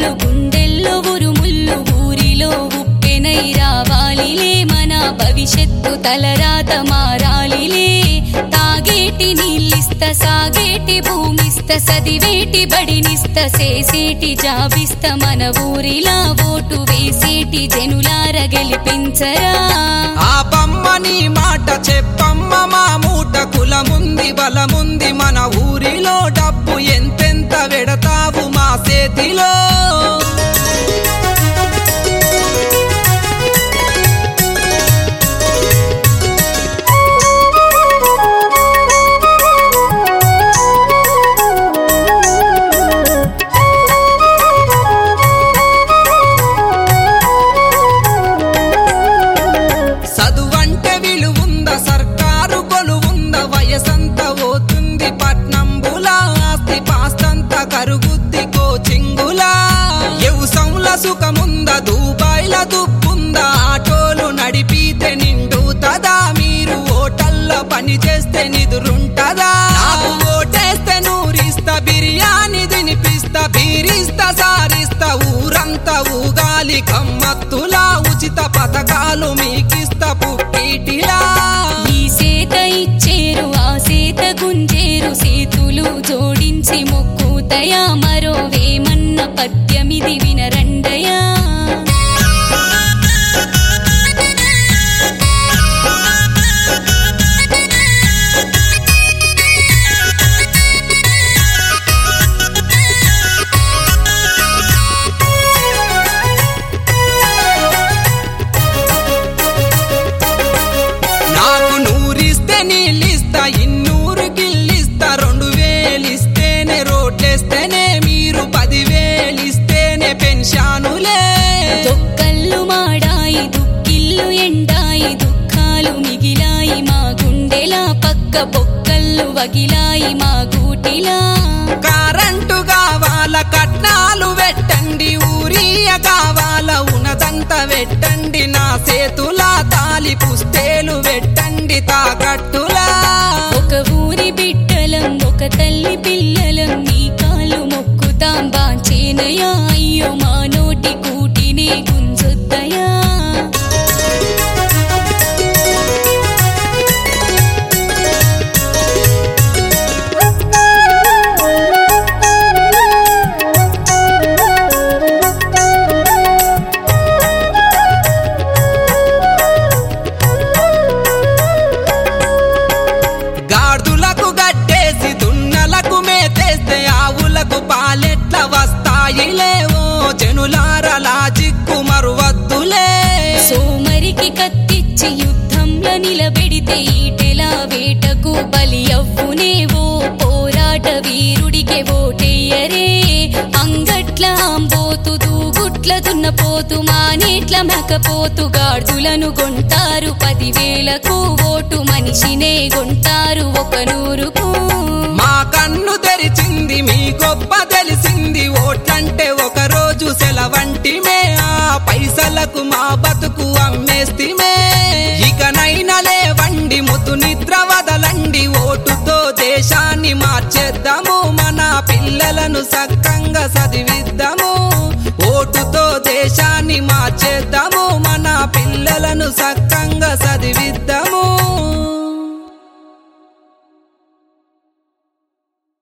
గాలులు గుండెల్లో ఉరుముళ్ళు ఊరిలో ఉప్పెనై రావాలిలే మన భవిష్యత్తు తలరాత మారాలిలే తాగేటి నీళ్ళిస్త సాగేటి భూమిస్త సదివేటి బడినిస్త సేసేటి జాబిస్త మన ఊరిలా ఓటు వేసేటి జనులార గెలిపించరా ఆ బమ్మని మాట చెప్పమ్మ మా మూట కులముంది బలముంది మన ఊరిలో డబ్బు ఎంతెంత వెడతావు మా చేతిలో చదువంటే విలువుంద సర్కారు కొలువుంద వయసంత పోతుంది పట్నంబుల ఆస్తి పాస్తంత కరుగుద్ది కోచింగులా ఎవుసంల సుఖముంద దూబాయిల దుబ్బుంద ఆటోలు నడిపితే నిండుతదా మీరు ఓటల్లో పని చేస్తే నిదురుంటదా నాకు ఓటేస్తే నూరిస్తా బిర్యానీ తినిపిస్తా బీరిస్తా సారిస్తా ఊరంతా ఊగాలి గమ్మత్తులా ఉచిత పథకాలు మీకిస్తా పుట్టిటిలా ఈ సేత ఇచ్చేరు ఆ సేత గుంజేరు సేతులు జోడించి మొక్కుతయా మరో వేమన్న పద్యమిది వినరండయా నాకు నూరిస్తే నీళ్ళిస్తా ఇన్నూరు గిల్లిస్తా రెండు వేలిస్తేనే రోడ్లేస్తేనే మీరు పదివేలిస్తేనే పెన్షానులే దొక్కళ్ళు మాడాయి దుక్కిళ్ళు ఎండాయి దుఃఖాలు మిగిలాయి మా గుండెలా పక్క బొక్కళ్ళు వగిలాయి మా గూటిలా కరెంటు కావాల కట్నాలు పెట్టండి ఊరియ కావాల ఉన్నదంత పెట్టండి నా చేతుల తాలి పుస్తేలు పెట్టండి తాకట్టులా ఒక ఊరి బిడ్డలం ఒక తల్లి పిల్లలం నీ కాలు మొక్కుతాం బాంచేనయా అయ్యో మా నోటి కూటినే గుంజొద్దయా గాడిదలకు గడ్డేసి దున్నలకు మేతేస్తే ఆవులకు పాలెట్ల వస్తాయి లేవో జనులారలా చిక్కు మరువద్దులే సోమరికి కత్తిచ్చి యుద్ధంలో నిలబెడితే ఈటెలా వేటకు బలి అవ్వునేవో పోరాట వీరుడికే ఓటెయ్యరే అంగట్ల అంబోతు దూగుట్ల దున్నపోతు మానేట్ల మెకపోతు గాడులను కొంటారు పదివేలకు ఓటు మనిషినే కొంటారు ఒక నూరుకు మా కన్ను తెరిచింది మీ గొప్ప తెలిసింది ఓట్లంటే ఒక రోజు సెలవంటిమే ఆ పైసలకు మా బతుకు అమ్మేస్తిమే ఇకనైనా లేవండి ముతు నిద్ర వదలండి ఓటుతో దేశాన్ని మార్చేద్దాము మన పిల్లలను సక్కంగా చదివిద్దాము ఓటుతో దేశాన్ని మార్చేద్దాము